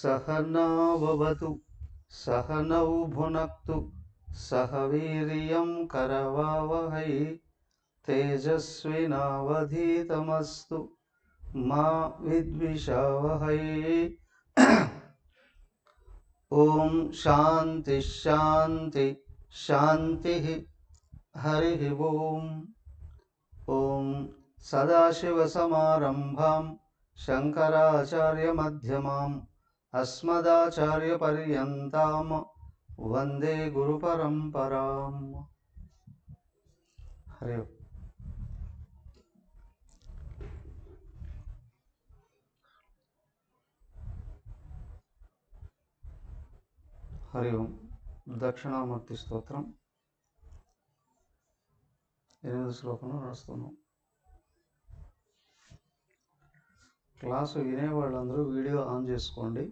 सहनाववतु सहनौ भुनक्तु सह वीर्यं करवावहै तेजस्विनावधीतमस्तु मा विद्विषावहै ॐ शान्ति शान्ति शान्तिः हरिः ओम् ॐ सदाशिवसमारम्भां शङ्कराचार्यमध्यमाम् अस्मदाचार्यपर्यन्तां वन्दे गुरुपरम्पराम् हरि ओम् హరి ఓం దక్షిణామూర్తి స్తోత్రం ఎనిమిది శ్లోకంలో నడుస్తున్నాం క్లాసు వినేవాళ్ళందరూ వీడియో ఆన్ చేసుకోండి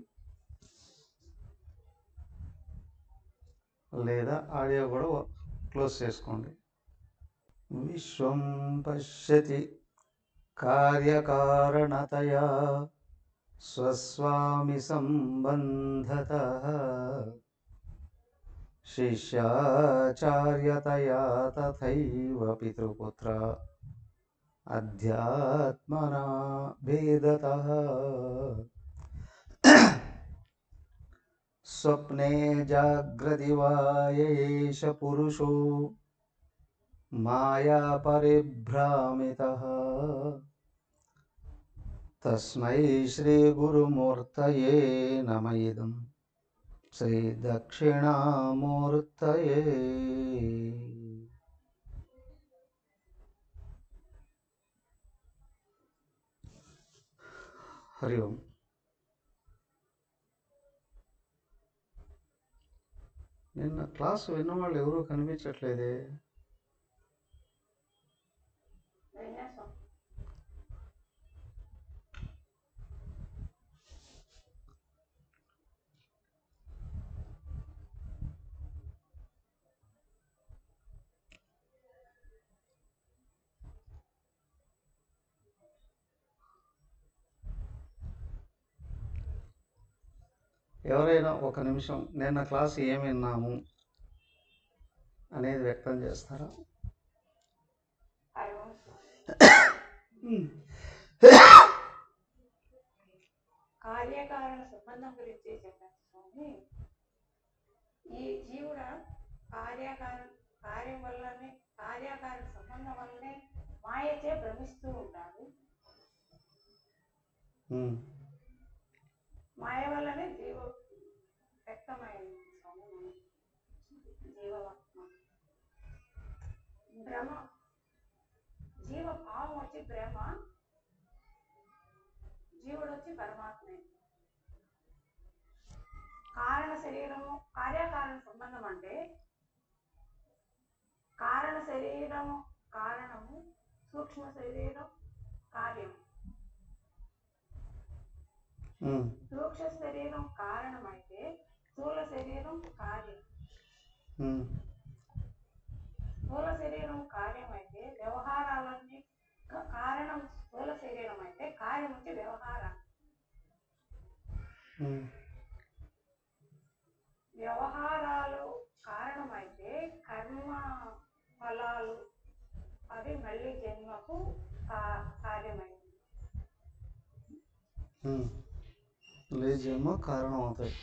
లేదా ఆడియో కూడా క్లోజ్ చేసుకోండి విశ్వం పశ్యతి కార్యకారణతయా స్వస్వామి సంబంధత शिष्याचार्यतया तथैव पितृपुत्र अध्यात्मना भेदतः स्वप्ने जाग्रति वा एष पुरुषो मायापरिभ्रामितः तस्मै श्रीगुरुमूर्तये नम इदम् శ్రీదక్షిణామూర్తయే హరి ఓం నిన్న క్లాసు విన్నవాళ్ళు ఎవరూ కనిపించట్లేదే ఎవరైనా ఒక నిమిషం నిన్న క్లాస్ ఏమి విన్నాము అనేది వ్యక్తం చేస్తారా కార్యకారణ సంబంధం గురించి చెప్పారు స్వామి ఈ జీవుడ కార్యకారణ కార్యం వల్లనే కార్యకారణ సంబంధం వల్లనే మాయచే భ్రమిస్తూ ఉంటాడు ఉమ్, మాయ వల్లనే జీవ వ్యక్తమైంది స్వామి మనం. జీవాత్మ భ్రమ జీవ భావం వచ్చి భ్రమ జీవుడు వచ్చి పరమాత్మే కారణ శరీరము కార్యకారణ సంబంధం అంటే కారణ శరీరము కారణము సూక్ష్మ శరీరం కార్యం ఉమ్, సూక్ష్మ శరీరం కారణమైతే స్థూల శరీరం కార్యం ఉమ్, స్థూల శరీరం కార్యమైతే వ్యవహారాలన్నీ క- కారణం స్థూల శరీరం అయితే కార్యం వచ్చి వ్యవహారం ఉమ్, వ్యవహారాలు కారణమైతే కర్మ ఫలాలు అవి మళ్ళీ జన్మకు కా- కార్యమైంది ఉమ్. లేజేమో కారణం అవుతాయి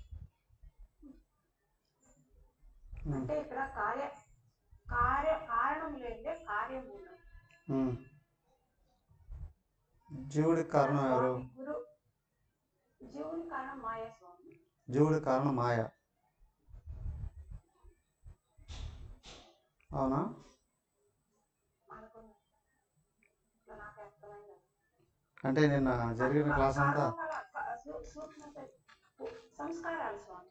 ఉమ్, అంటే ఇక్కడ కార్య కార్య కారణం లేదే కార్యం ఉండదు ఉమ్. జీవుడికి కారణం ఎవరు స్వామి గురు జీవుని కారణం మాయ స్వామి జీవుడి కారణం మాయ అవునా అనుకున్నాను ఇట్లా నాకు అర్థమైంది అంటే నిన్న జరిగిన క్లాస్ అంతా కర్మఫల- క- సూ- సూక్ష్మ శరీ- సంస్కారాలు స్వామి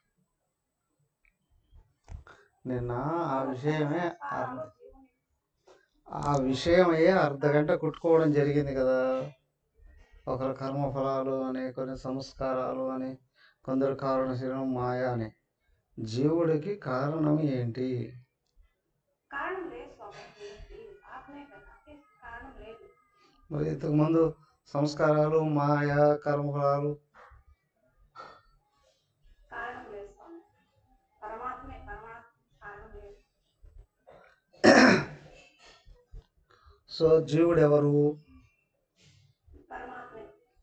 నిన్న ఆ విషయమే సంస్కారాలు అర్- జీవుని ఆ విషయమయ్యే అర్ధ గంట కుట్టుకోవడం జరిగింది కదా ఒకరు కర్మఫలాలు అని కొన్ని సంస్కారాలు అని కొందరు కారణ శరీరం మాయ అని జీవుడికి కారణం ఏంటి కారణం లేదు స్వామి జీవునికి. ఆత్మే కదా కారణం లేదు మరి ఇంతకుముందు సంస్కారాలు మాయ కర్మఫలాలు సో జీవుడు ఎవరు పరమాత్మే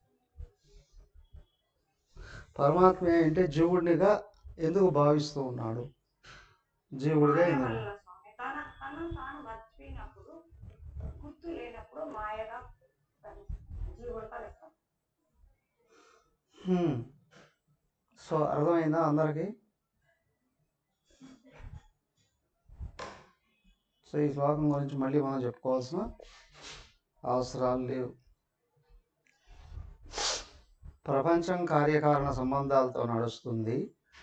పరమాత్మ అంటే జీవుడినిగా ఎందుకు భావిస్తూ ఉన్నాడు జీవుడిగా మాయ ఎందుకు వల్ల స్వామి తన తను తాను మర్చిపోయినప్పుడు గుర్తు లేనప్పుడు మాయగా తను జీవుడుగా లెక్క హ్మ్. సో అర్థమైందా అందరికీ సో ఈ శ్లోకం గురించి మళ్ళీ మనం చెప్పుకోవాల్సిన అవసరాలు లేవు ప్రపంచం కార్యకారణ సంబంధాలతో నడుస్తుంది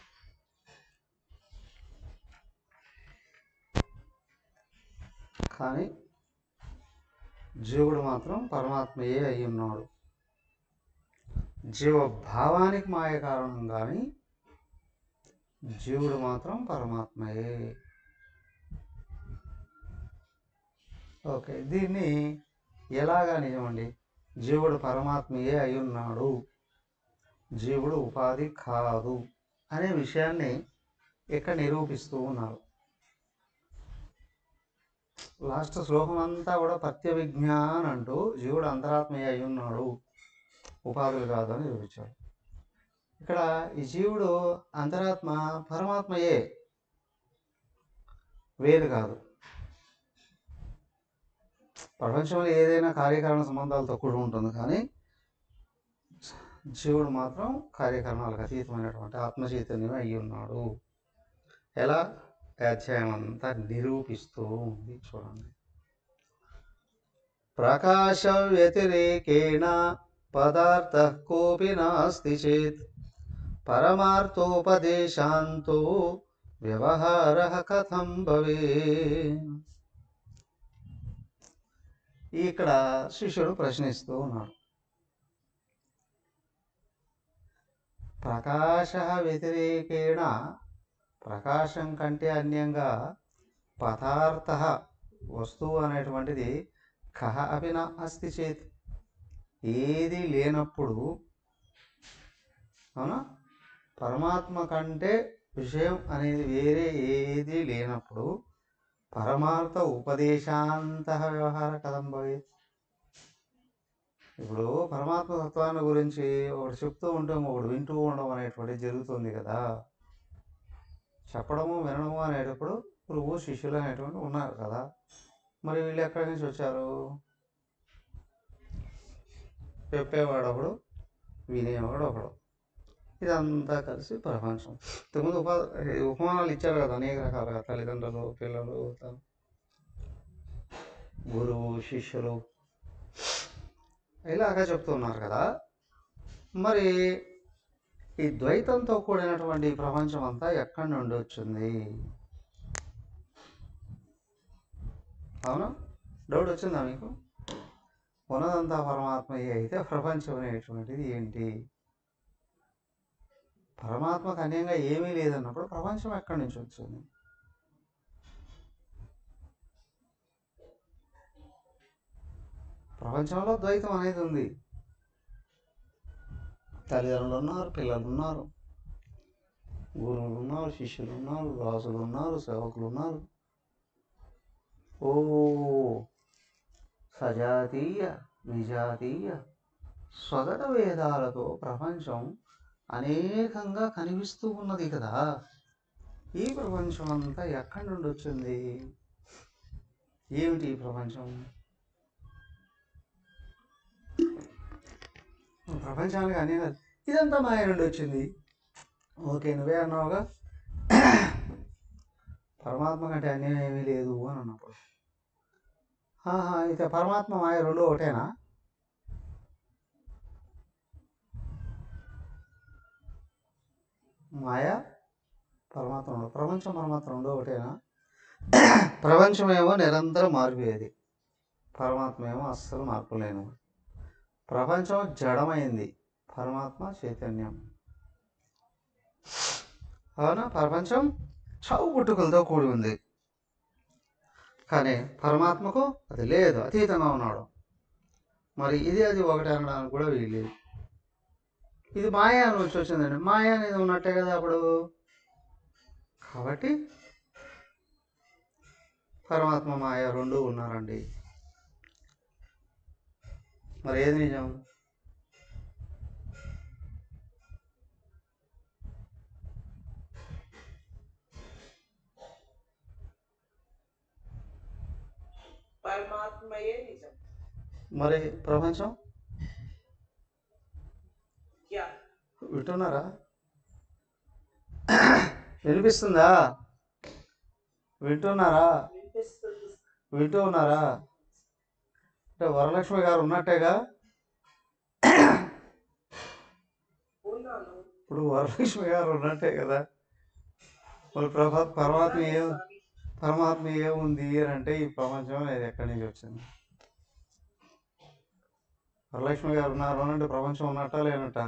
కానీ జీవుడు మాత్రం పరమాత్మయే అయి ఉన్నాడు జీవ భావానికి మాయ కారణం కానీ జీవుడు మాత్రం పరమాత్మయే ఓకే దీన్ని ఎలాగా నిజమండి జీవుడు పరమాత్మయే అయి ఉన్నాడు జీవుడు ఉపాధి కాదు అనే విషయాన్ని ఇక్కడ నిరూపిస్తూ ఉన్నారు లాస్ట్ శ్లోకం అంతా కూడా ప్రత్యవిజ్ఞాన్ అంటూ జీవుడు అంతరాత్మయ్య అయి ఉన్నాడు ఉపాధులు కాదు అని చూపించాడు ఇక్కడ ఈ జీవుడు అంతరాత్మ పరమాత్మయే వేరు కాదు ప్రపంచంలో ఏదైనా కార్యకారణ సంబంధాలతో కూడి ఉంటుంది కానీ జీవుడు మాత్రం కార్యకరణాలకు అతీతమైనటువంటి ఆత్మ చైతన్యం అయి ఉన్నాడు ఎలా ఈ అధ్యాయం అంతా నిరూపిస్తూ ఉంది చూడండి ప్రకాశ వ్యతిరేకేణ పదార్థ కోపి నాస్తి చేత్ పరమార్థోపదేశాంతో వ్యవహార కథం భవే ఇక్కడ శిష్యుడు ప్రశ్నిస్తూ ఉన్నాడు ప్రకాశ వ్యతిరేకేణ ప్రకాశం కంటే అన్యంగా పదార్థ వస్తువు అనేటువంటిది కహ అపి నా అస్తి చేత్ ఏది లేనప్పుడు అవునా పరమాత్మ కంటే విషయం అనేది వేరే ఏది లేనప్పుడు పరమార్థ ఉపదేశాంత వ్యవహార కథం భవేత్ ఇప్పుడు పరమాత్మ తత్వాన్ని గురించి ఒకటి చెప్తూ ఉంటే ఒకడు వింటూ ఉండడం అనేటువంటిది జరుగుతుంది కదా చెప్పడము వినడము అనేటప్పుడు గురువు శిష్యులు అనేటువంటి ఉన్నారు కదా మరి వీళ్ళు ఎక్కడి నుంచి వచ్చారు చెప్పేవాడు ఒకడు వినేవాడు ఒకడు ఇదంతా కలిసి ప్రపంచం ఇంతకుముందు ఉపా ఉపమానాలు ఇచ్చారు కదా అనేక రకాలుగా తల్లిదండ్రులు పిల్లలు త- గురువు శిష్యులు ఇలాగా చెప్తున్నారు కదా మరి ఈ ద్వైతంతో కూడినటువంటి ఈ ప్రపంచం అంతా ఎక్కడి నుండి వచ్చింది అవునా డౌట్ వచ్చిందా మీకు ఉన్నదంతా పరమాత్మయే అయితే ప్రపంచం అనేటువంటిది ఏంటి పరమాత్మకు అన్యంగా ఏమీ లేదన్నప్పుడు ప్రపంచం ఎక్కడి నుంచి వచ్చింది ప్రపంచంలో ద్వైతం అనేది ఉంది తల్లిదండ్రులు ఉన్నారు పిల్లలు ఉన్నారు గురువులు ఉన్నారు శిష్యులు ఉన్నారు రాసులు ఉన్నారు సేవకులు ఉన్నారు ఓ సజాతీయ విజాతీయ స్వగత వేదాలతో ప్రపంచం అనేకంగా కనిపిస్తూ ఉన్నది కదా ఈ ప్రపంచం అంతా ఎక్కడి నుండి వచ్చింది ఏమిటి ఈ ప్రపంచం ప్రపంచానికి అనేక ఇదంతా మాయ నుండి వచ్చింది ఓకే నువ్వే అన్నావుగా పరమాత్మ కంటే అన్యాయం ఏమీ లేదు అని అన్నప్పుడు ఆహా, అయితే పరమాత్మ మాయ రెండు ఒకటేనా మాయ పరమాత్మ రెండు. ప్రపంచం పరమాత్మ రెండో ఒకటేనా ప్రపంచమేమో నిరంతరం మారిపోయేది పరమాత్మ ఏమో అస్సలు మార్పు లేను ప్రపంచం జడమైంది పరమాత్మ చైతన్యం అవునా ప్రపంచం చావు పుట్టుకలతో కూడి ఉంది కానీ పరమాత్మకు అది లేదు అతీతంగా ఉన్నాడు మరి ఇది అది ఒకటి అనడానికి కూడా వీల్లేదు ఇది మాయా నుంచి వచ్చిందండి మాయా అనేది ఉన్నట్టే కదా అప్పుడు కాబట్టి పరమాత్మ మాయ రెండు ఉన్నారండి మరి ఏది నిజం పరమాత్మయే నిజం మరి ప్రపంచం యా వింటున్నారా వినిపిస్తుందా వింటున్నారా వినిపిస్తుంది వింటూ ఉన్నారా అంటే వరలక్ష్మి గారు ఉన్నట్టేగా ఉన్నాను ఇప్పుడు వరలక్ష్మి గారు ఉన్నట్టే కదా మరి ప్రభా పరమాత్మ ఏ స్వామి. పరమాత్మ ఏముంది అని అంటే ఈ ప్రపంచం అనేది ఎక్కడి నుంచి వచ్చింది వరలక్ష్మి గారు ఉన్నారు అని అంటే ప్రపంచం ఉన్నట్టా లేనట్టా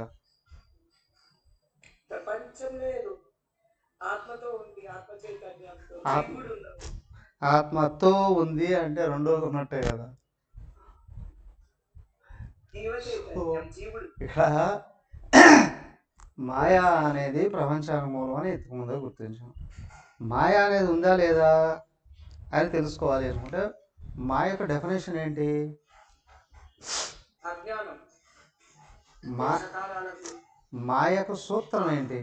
ప్రపంచం లేదు ఆత్మతో ఉంది ఆత్మ చైతన్యంతో ఆత్మ. జీవుడు ఉన్నాడు. ఆత్మతో ఉంది అంటే రెండోది ఉన్నట్టే కదా జీవ చైతన్యం జీవుడు ఇక్కడ మాయా అనేది ప్రపంచానికి మూలం అని ఇంతకు ముందే గుర్తించాం మాయ అనేది ఉందా లేదా అని తెలుసుకోవాలి అనుకుంటే మాయ యొక్క డెఫినేషన్ ఏంటి అజ్ఞానం మా సకాలాలకు మాయ యొక్క సూత్రం ఏంటి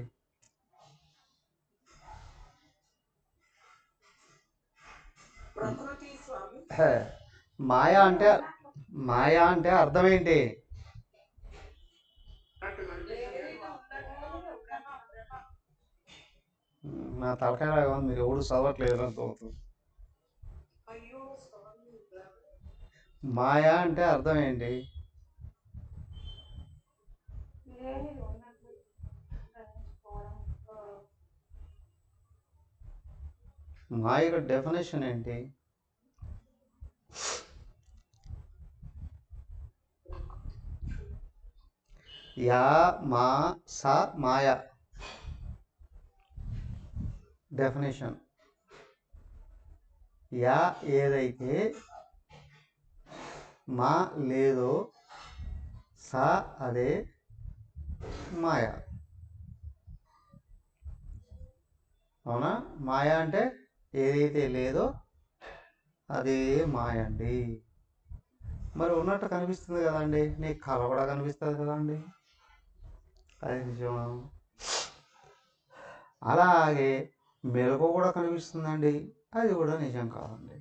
ప్రకృతి స్వామి హే, మాయ అంటే మాయ అంటే అర్థం ఏంటి నా తలకాయ లాగా ఉంది మీరు ఎవడు చదవట్లేదు అంత అవుతుంది అయ్యో స్వామి మాయ అంటే అర్థం ఏంటి లేనిది ఉన్నట్టు గ్రహించుకోవడం ఆ, మాయ యొక్క డెఫినేషన్ ఏంటి యా మా సా మాయ డెఫినేషన్ యా ఏదైతే మా లేదో సా అదే మాయ అవునా మాయ అంటే ఏదైతే లేదో అదే మాయ అండి మరి ఉన్నట్టు కనిపిస్తుంది కదండి నీకు కళ కూడా కనిపిస్తుంది కదండి అది నిజమా అలాగే మెలకు కూడా కనిపిస్తుందండి అది కూడా నిజం కాదండి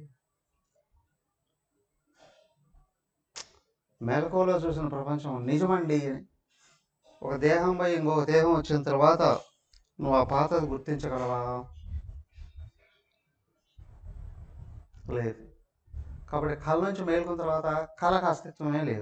మెలకువలో చూసిన ప్రపంచం నిజమండి అని ఒక దేహంపై ఇంకొక దేహం వచ్చిన తర్వాత నువ్వు ఆ పాతది గుర్తించగలవా లేదు కాబట్టి కళ నుంచి మేలుకున్న తర్వాత కళకు అస్తిత్వమే లేదు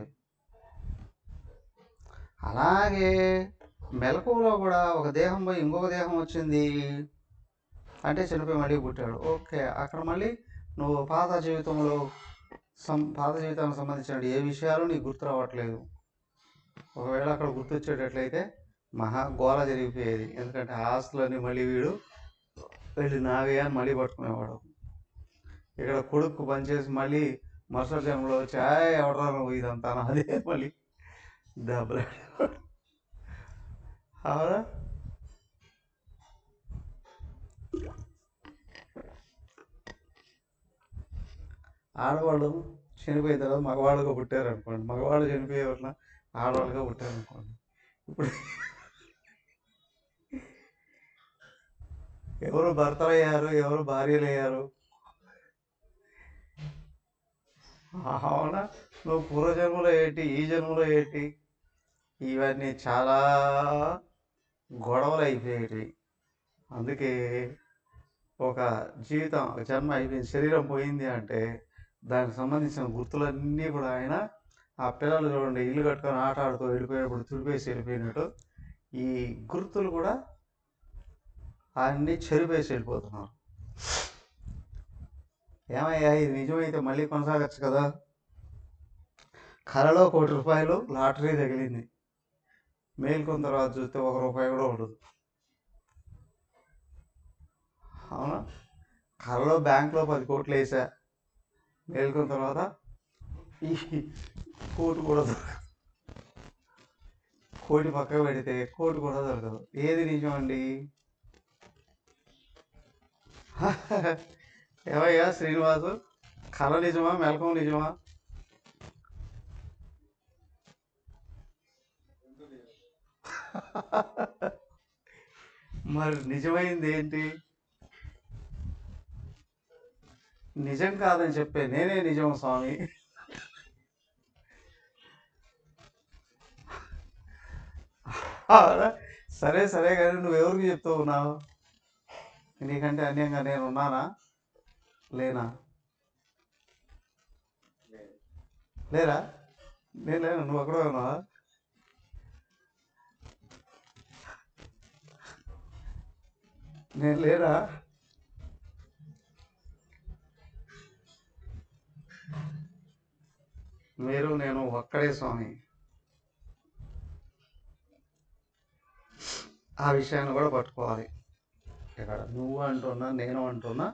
అలాగే మెలకువలో కూడా ఒక దేహం పోయి ఇంకొక దేహం వచ్చింది అంటే చనిపోయి మళ్ళీ పుట్టాడు ఓకే అక్కడ మళ్ళీ నువ్వు పాత జీవితంలో సం పాత జీవితానికి సంబంధించిన ఏ విషయాలు నీకు గుర్తు రావట్లేదు ఒకవేళ అక్కడ గుర్తొచ్చేటట్లయితే మహా గోల జరిగిపోయేది ఎందుకంటే ఆ ఆస్తులన్నీ మళ్ళీ వీడు వెళ్ళి నావే అని మళ్ళీ పట్టుకునేవాడు ఇక్కడ కొడుకు పనిచేసి మళ్ళీ మరుసటి జన్మలో వచ్చి "ఆయ్, ఎవడరా నువ్వు ఇదంతా అదే మళ్ళీ దెబ్బలు అవునా ఆడవాళ్ళు చనిపోయిన తర్వాత మగవాళ్ళుగా పుట్టారు అనుకోండి మగవాళ్ళు చనిపోయే వల్ల ఆడవాళ్ళుగా పుట్టారు అనుకోండి ఇప్పుడు ఎవరు భర్తలు అయ్యారు ఎవరు భార్యలు అయ్యారు అవునా నువ్వు పూర్వజన్మలో ఏంటి ఈ జన్మలో ఏంటి ఇవన్నీ చాలా గొడవలు అయిపోయేవి అందుకే ఒక జీవితం ఒక జన్మ అయిపోయింది శరీరం పోయింది అంటే దానికి సంబంధించిన గుర్తులన్నీ కూడా ఆయన ఆ పిల్లలు చూడండి ఇల్లు కట్టుకొని ఆట ఆడుతూ వెళ్ళిపోయినప్పుడు తుడిపేసి వెళ్ళిపోయినట్టు ఈ గుర్తులు కూడా అన్నీ చెరిపేసి వెళ్ళిపోతున్నారు ఏమయ్యా ఇది నిజమైతే మళ్ళీ కొనసాగచ్చు కదా కలలో కోటి రూపాయలు లాటరీ తగిలింది మేల్కొన్న తర్వాత చూస్తే ఒక రూపాయి కూడా ఉండదు అవునా కలలో బ్యాంక్లో పది కోట్లు వేసా మేల్కొన్న తర్వాత ఈ కోటి కూడా దొరకదు కోటి పక్కకు పెడితే కోటి కూడా దొరకదు ఏది నిజం అండి ఏమయ్యా శ్రీనివాసు కళ నిజమా మెలకం నిజమా మరి నిజమైంది ఏంటి నిజం కాదని చెప్పే నేనే నిజం స్వామి అవునా? సరే సరే కానీ నువ్వెవరికి చెప్తూ ఉన్నావు నీకంటే అన్యంగా నేను ఉన్నానా లేనా లేరా నేను లేను నువ్వు అక్కడ ఉన్నావా నేను లేరా మీరు నేను ఒక్కడే స్వామి ఆ విషయాన్ని కూడా పట్టుకోవాలి ఇక్కడ నువ్వు అంటున్నా నేను అంటున్నా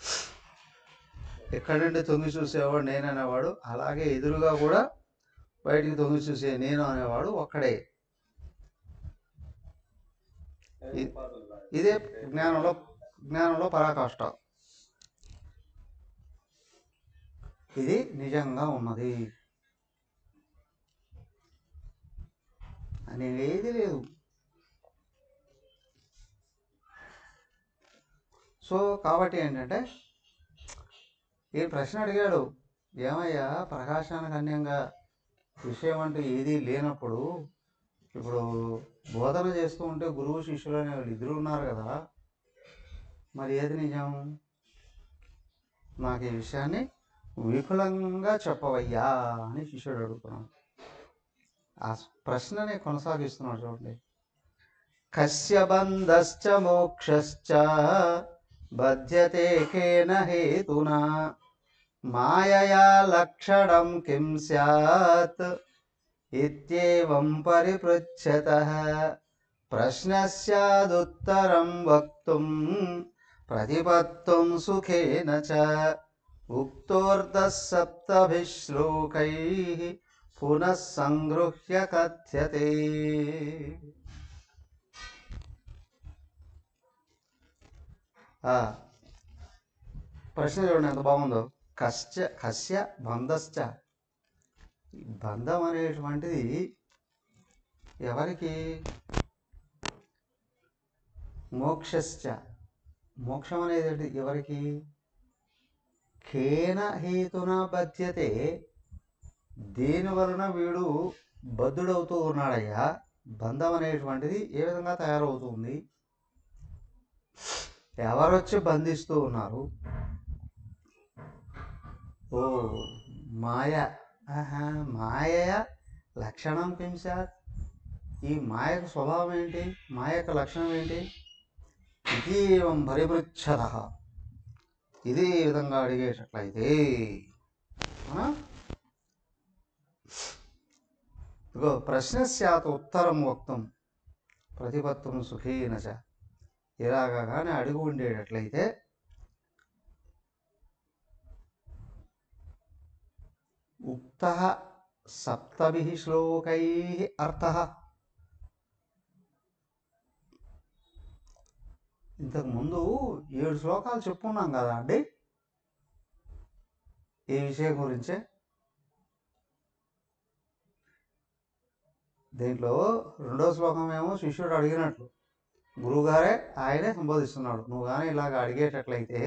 ఎక్కడి నుండి తొంగి చూసేవాడు నేను అనేవాడు అలాగే ఎదురుగా కూడా బయటికి తొంగి చూసే నేను అనేవాడు ఒక్కడే ఇ- ఇదే జ్ఞానంలో జ్ఞానంలో పరాకాష్ట ఇది నిజంగా ఉన్నది అనేది ఏది లేదు సో కాబట్టి ఏంటంటే ఈ ప్రశ్న అడిగాడు ఏమయ్యా ప్రకాశానికి అన్యంగా విషయం అంటూ ఏదీ లేనప్పుడు ఇప్పుడు బోధన చేస్తూ ఉంటే గురువు శిష్యులు అనే వాళ్ళు ఇద్దరు ఉన్నారు కదా మరి ఏది నిజం నాకు ఈ విషయాన్ని విపులంగా చెప్పవయ్యా అని శిష్యుడు అడుగుతున్నాడు ఆ ప్రశ్నని కొనసాగిస్తున్నాడు చూడండి కస్య బంధశ్చ మోక్షశ్చ బధ్యతే కేన హేతునా మాయయా లక్షణం కిం స్యాత్ ఇత్యేవం పరిపృచ్ఛతః ప్రశ్నస్యాదుత్తరం వక్తుం ప్రతిపత్తుం సుఖేన చ ఉక్తోర్ధः సప్తభిः శ్లోకైः పునః సంగృహ్య కథ్యతే ఆ, ప్రశ్న చూడండి ఎంత బాగుందో కశ్చ కస్య బంధశ్చ ఈ బంధం అనేటువంటిది ఎవరికి మోక్షశ్చ మోక్షం అనేది ఏంటి? ఎవరికి కేన హేతున బధ్యతే దేని వలన వీడు బద్ధుడవుతూ ఉన్నాడయ్యా బంధం అనేటువంటిది ఏ విధంగా తయారవుతుంది ఎవరొచ్చి బంధిస్తూ ఉన్నారు ఓ మాయ ఆహా మాయ లక్షణం కింసాత్ ఈ మాయకు స్వభావం ఏంటి మాయ యొక్క లక్షణం ఏంటి ఇదీవం పరిపృచ్ఛద ఇది ఈ విధంగా అడిగేటట్లయితే అవునా? ఇగో ప్రశ్నస్యాత్ ఉత్తరం వక్తం ప్రతిపత్తం సుఖీన చ ఇలాగా కానీ అడుగు ఉండేటట్లయితే ఉక్త సప్తభి శ్లోకై అర్థ ఇంతకు ముందు ఏడు శ్లోకాలు చెప్పుకున్నాం కదా అండి ఈ విషయం గురించే దీంట్లో రెండో శ్లోకం ఏమో శిష్యుడు అడిగినట్లు గురువుగారే ఆయనే సంబోధిస్తున్నాడు నువ్వు కానీ ఇలాగ అడిగేటట్లయితే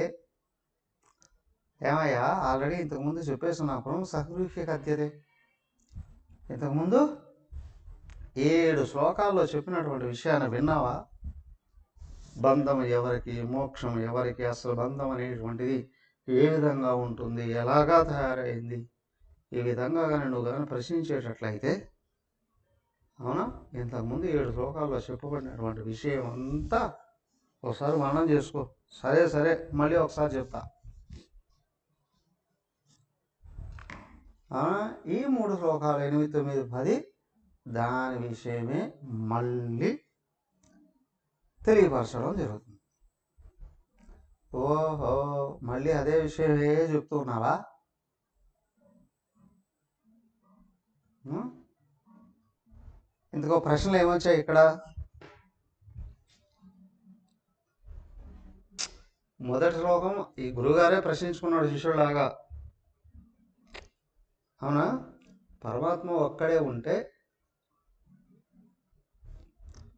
ఏమయ్యా ఆల్రెడీ ఇంతకుముందు చెప్పేస్తున్నాను సహృష్య కథ్యతే ఇంతకుముందు ఏడు శ్లోకాల్లో చెప్పినటువంటి విషయాన్ని విన్నావా బంధం ఎవరికి మోక్షం ఎవరికి అసలు బంధం అనేటువంటిది ఏ విధంగా ఉంటుంది ఎలాగా తయారైంది ఈ విధంగా కానీ నువ్వు కానీ ప్రశ్నించేటట్లయితే అవునా ఇంతకుముందు ఏడు శ్లోకాల్లో చెప్పబడినటువంటి విషయం అంతా ఒకసారి మనం చేసుకో సరే సరే మళ్ళీ ఒకసారి చెప్తా ఆ, ఈ మూడు శ్లోకాలు ఎనిమిది తొమ్మిది పది దాని విషయమే మళ్ళీ తెలియపరచడం జరుగుతుంది ఓహో మళ్ళీ అదే విషయమే చెప్తూ ఉన్నావా ఉం? ఇందుకో ప్రశ్నలు ఏమొచ్చాయి ఇక్కడ మొదటి శ్లోకం ఈ గురుగారే ప్రశ్నించుకున్నాడు శిష్యుడిలాగా అవునా పరమాత్మ ఒక్కడే ఉంటే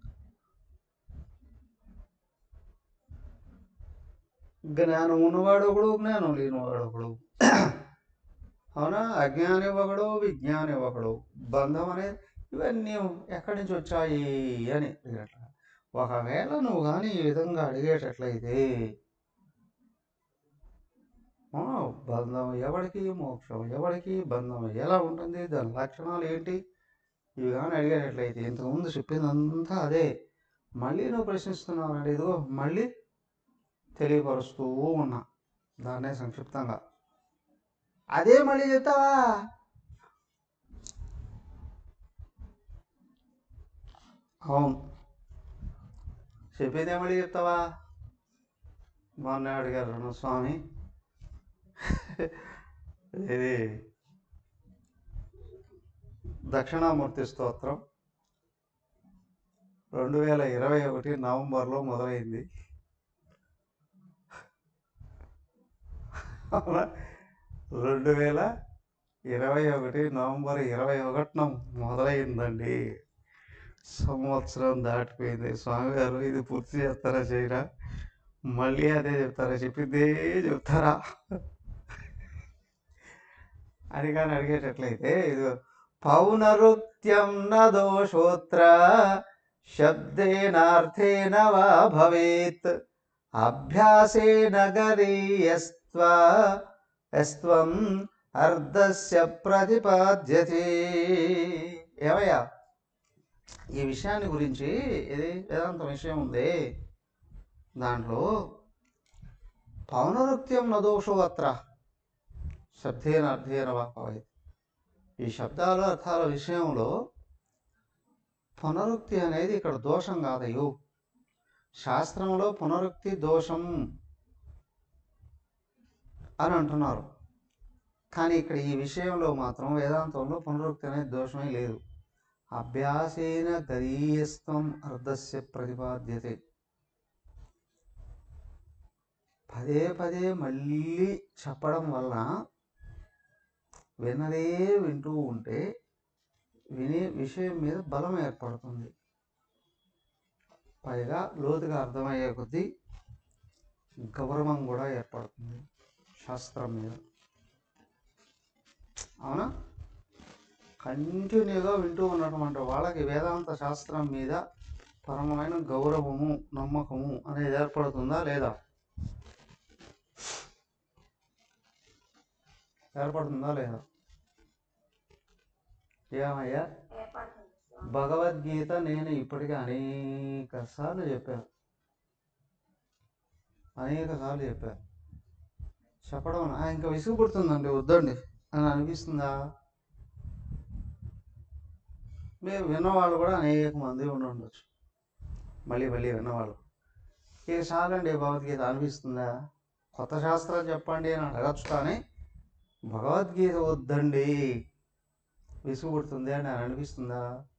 జ్ఞానం ఉన్నవాడు ఒకడు జ్ఞానం లేనివాడు ఒకడు అవునా అజ్ఞాని ఒకడు విజ్ఞాని ఒకడు బంధం అనేది ఇవన్నీ ఎక్కడి నుంచి వచ్చాయి అని అడిగేట ఒకవేళ నువ్వు కానీ ఈ విధంగా అడిగేటట్లయితే ఆ, బంధం ఎవరికి మోక్షం ఎవరికి బంధం ఎలా ఉంటుంది దాని లక్షణాలు ఏంటి ఇవి కానీ అడిగేటట్లయితే ఇంతకుముందు చెప్పిందంతా అదే మళ్ళీ నువ్వు ప్రశ్నిస్తున్నావు అంటే ఇదిగో మళ్ళీ తెలియపరుస్తూ ఉన్నా దాన్నే సంక్షిప్తంగా అదే మళ్ళీ చెప్తావా అవును చెప్పేదే మళ్ళీ చెప్తావా మొన్న అడిగారు రుణ స్వామి ఇది దక్షిణామూర్తి స్తోత్రం రెండు వేల ఇరవై ఒకటి నవంబర్లో మొదలైంది అవునా? రెండు వేల ఇరవై ఒకటి నవంబర్ ఇరవై ఒకటిన మొదలైందండి సంవత్సరం దాటిపోయింది స్వామిగారు ఇది పూర్తి చేస్తారా చేయరా మళ్ళీ అదే చెప్తారా చెప్పిందే చెప్తారా అని కానీ అడిగేటట్లయితే ఇది పౌనరుక్త్యం న దోషోత్ర శబ్దేనార్థేన వా భవేత్ అభ్యాసేన గరీయస్త్వ యస్త్వం అర్ధస్య ప్రతిపాద్యతే ఏమయ్యా ఈ విషయాన్ని గురించి ఇది వేదాంత విషయం ఉంది దాంట్లో పౌనరుక్త్యం నదోషో అత్ర శబ్దేన అర్థేన వా భవేత్ ఈ శబ్దాల అర్థాల విషయంలో పునరుక్తి అనేది ఇక్కడ దోషం కాదయ్యో శాస్త్రంలో పునరుక్తి దోషం అని అంటున్నారు కానీ ఇక్కడ ఈ విషయంలో మాత్రం వేదాంతంలో పునరుక్తి అనేది దోషమే లేదు అభ్యాసేన గరీయస్వం అర్ధస్య ప్రతిపాద్యతే పదే పదే మళ్ళీ చెప్పడం వలన వినదే వింటూ ఉంటే వినే విషయం మీద బలం ఏర్పడుతుంది పైగా లోతుగా అర్థమయ్యే కొద్దీ గౌరవం కూడా ఏర్పడుతుంది శాస్త్రం మీద అవునా కంటిన్యూగా వింటూ ఉన్నటువంటి వాళ్ళకి వేదాంత శాస్త్రం మీద పరమైన గౌరవము నమ్మకము అనేది ఏర్పడుతుందా లేదా ఏర్పడుతుందా లేదా ఏమయ్యా ఏర్పడుతుంది స్వామి. భగవద్గీత నేను ఇప్పటికీ అనేక సార్లు చెప్పాను అనేక సార్లు చెప్పాను చెప్పడం "ఆ, ఇంకా విసుగు పుడుతుందండి వద్దండి అని అనిపిస్తుందా మీరు విన్నవాళ్ళు కూడా అనేక మంది ఉండి ఉండొచ్చు మళ్ళీ మళ్ళీ విన్నవాళ్ళు ఇక చాలండి భగవద్గీత అనిపిస్తుందా కొత్త శాస్త్రాలు చెప్పండి అని అడగచ్చు కానీ భగవద్గీత వద్దండి విసుగు పుడుతుంది అని అనిపిస్తుందా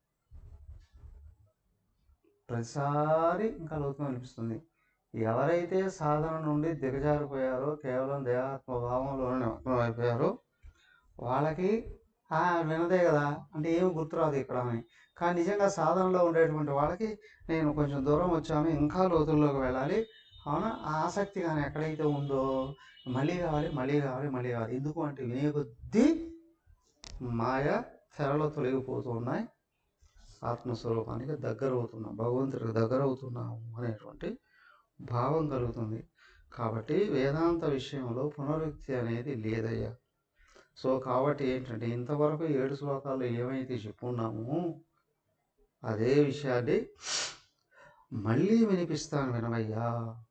ప్రతిసారి ఇంకా లోకం అనిపిస్తుంది ఎవరైతే సాధన నుండి దిగజారిపోయారో కేవలం దేహాత్మ భావంలోనే నిమగ్నం అయిపోయారో వాళ్ళకి "ఆ, వినదే కదా అంటే ఏమి గుర్తురాదు ఇక్కడ అని కానీ నిజంగా సాధనలో ఉండేటువంటి వాళ్ళకి నేను కొంచెం దూరం వచ్చాను ఇంకా లోతుల్లోకి వెళ్ళాలి అవునా ఆ ఆసక్తి కానీ ఎక్కడైతే ఉందో మళ్ళీ కావాలి మళ్ళీ కావాలి మళ్ళీ కావాలి ఎందుకు అంటే వినే కొద్దీ మాయ తెరలో తొలగిపోతూ ఉన్నాయి ఆత్మస్వరూపానికి దగ్గర అవుతున్నాం భగవంతుడికి దగ్గర అవుతున్నాము అనేటువంటి భావం కలుగుతుంది కాబట్టి వేదాంత విషయంలో పునరుక్తి అనేది లేదయ్యా సో కాబట్టి ఏంటంటే ఇంతవరకు ఏడు శ్లోకాలు ఏమైతే చెప్పున్నామో అదే విషయాన్ని మళ్ళీ వినిపిస్తాను వినవయ్యా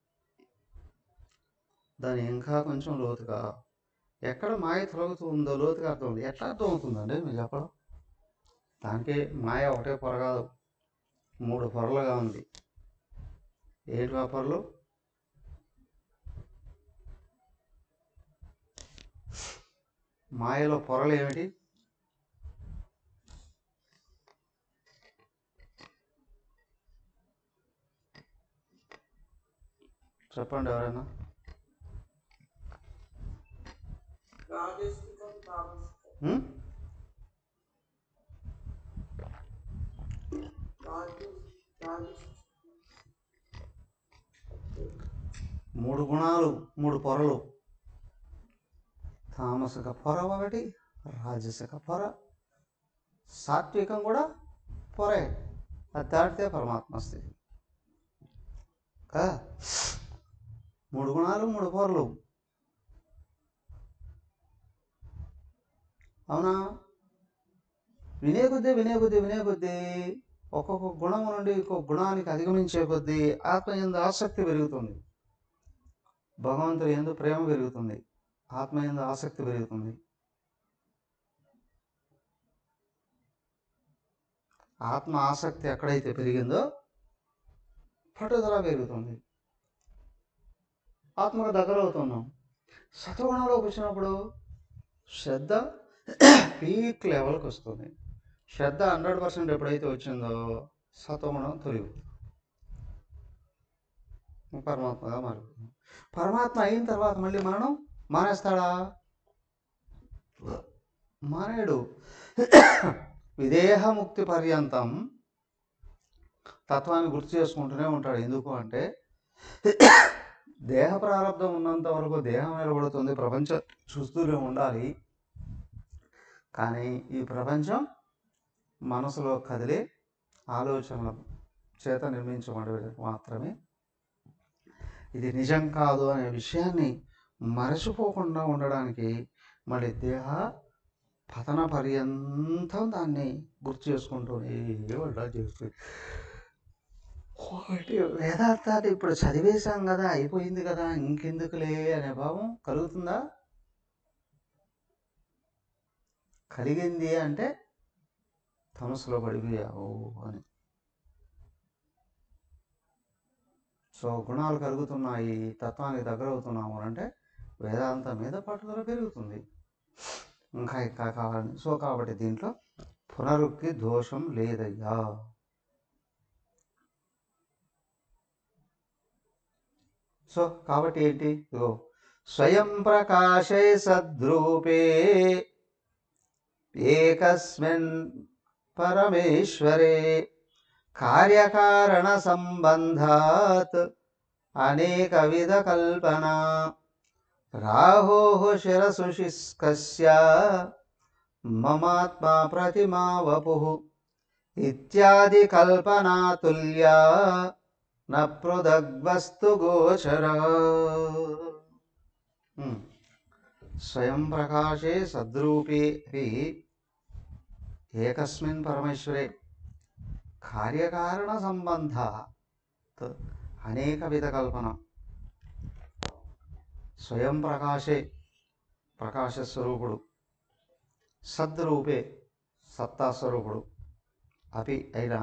దాన్ని ఇంకా కొంచెం లోతుగా ఎక్కడ మాయ తొలగుతూ ఉందో లోతుగా అర్థం ఉంది ఎట్లా అర్థం అవుతుందండి మీరు చెప్పడం దానికి మాయ ఒకటే పొర కాదు మూడు పొరలుగా ఉంది ఏంటి ఆ పొరలు మాయలో పొరలు ఏమిటి చెప్పండి ఎవరైనా రాజస్థికం తామసికం హ్మ్? రాజు రాజు మూడు గుణాలు మూడు పొరలు తామసిక పొర ఒకటి రాజసిక పొర సాత్వికం కూడా పొరే అది దాటితే పరమాత్మ స్థితి కదా మూడు గుణాలు మూడు పొరలు అవునా వినే కొద్దీ వినే కొద్దీ వినే కొద్దీ ఒక్కొక్క గుణం నుండి ఇంకొక గుణానికి అధిగమించే కొద్దీ ఆత్మ ఎందు ఆసక్తి పెరుగుతుంది భగవంతుడి ఎందు ప్రేమ పెరుగుతుంది ఆత్మ ఎందు ఆసక్తి పెరుగుతుంది ఆత్మ ఆసక్తి ఎక్కడైతే పెరిగిందో పట్టుదల పెరుగుతుంది ఆత్మకు దగ్గర అవుతున్నాం సత్వగుణంలోకి వచ్చినప్పుడు శ్రద్ధ పీక్ లెవెల్కి వస్తుంది శ్రద్ధ హండ్రెడ్ పర్సెంట్ ఎప్పుడైతే వచ్చిందో సత్వగుణం తొలిగిపోతుంది పరమాత్మగా మారిపోతుంది పరమాత్మ అయిన తర్వాత మళ్ళీ మరణం మానేస్తాడా మానేడు విదేహముక్తి పర్యంతం తత్వాన్ని గుర్తు చేసుకుంటూనే ఉంటాడు ఎందుకు అంటే దేహ ప్రారంభం ఉన్నంత వరకు దేహం నిలబడుతుంది ప్రపంచం చూస్తూనే ఉండాలి కానీ ఈ ప్రపంచం మనసులో కదిలే ఆలోచనల చేత నిర్మించబడి మాత్రమే ఇది నిజం కాదు అనే విషయాన్ని మరచిపోకుండా ఉండడానికి మళ్ళీ దేహ పతన పర్యంతం దాన్ని గుర్తు చేసుకుంటూనే ఉండాలి చేస్తుంది ఒకటి వేదార్థాలు ఇప్పుడు చదివేశాం కదా అయిపోయింది కదా ఇంకెందుకులే అనే భావం కలుగుతుందా కలిగింది అంటే తమసులో పడిపోయావు అని సో గుణాలు కలుగుతున్నాయి తత్వానికి దగ్గర అవుతున్నాము అని అంటే వేదాంతం మీద పట్టుదల పెరుగుతుంది ఇంకా ఇంకా కావాలని సో కాబట్టి దీంట్లో పునరుక్తి దోషం లేదయ్యా సో కాబట్టి ఏంటి ఇగో స్వయం ప్రకాశే సద్రూపే ఏకస్మిన్ పరమేశ్వరే కార్యకారణ సంబంధాత్ అనేక విధ కల్పన రాహో శిరసుశిస్కస్య మమాత్మా ప్రతిమా వపు ఇత్యాది కల్పనాతుల్యా న పృథగ్వస్తు గోచర ఉమ్. స్వయం ప్రకాశే సద్రూపే అపి ఏకస్మిన్ పరమేశ్వరే కార్యకారణ సంబంధ అనేక విధ కల్పన స్వయం ప్రకాశే ప్రకాశ స్వరూపుడు సద్రూపే సత్తా స్వరూపుడు అపి అయినా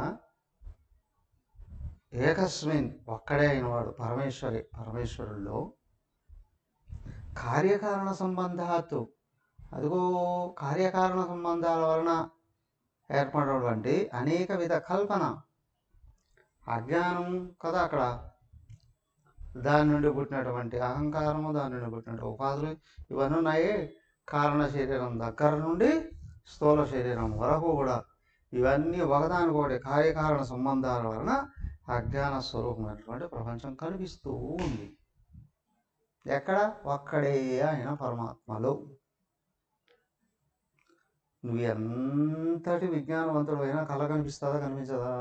ఏకస్మిన్ ఒక్కడే అయినవాడు పరమేశ్వరి పరమేశ్వరుల్లో కార్యకారణ సంబంధాత్తు అదిగో కార్యకారణ సంబంధాల వలన ఏర్పడినటువంటి అనేక విధ కల్పన అజ్ఞానం కదా అక్కడ దాని నుండి పుట్టినటువంటి అహంకారము దాని నుండి పుట్టినటువంటి ఉపాధులు ఇవన్నీ ఉన్నాయి కారణ శరీరం దగ్గర నుండి స్థూల శరీరం వరకు కూడా ఇవన్నీ ఒకదానికొకటి కార్యకారణ సంబంధాల వలన అజ్ఞాన స్వరూపమైనటువంటి ప్రపంచం కనిపిస్తూ ఉంది ఎక్కడ ఒక్కడే ఆయన పరమాత్మలో నువ్వు ఎంతటి విజ్ఞానవంతుడు అయినా కళ కనిపిస్తుందా కనిపించదా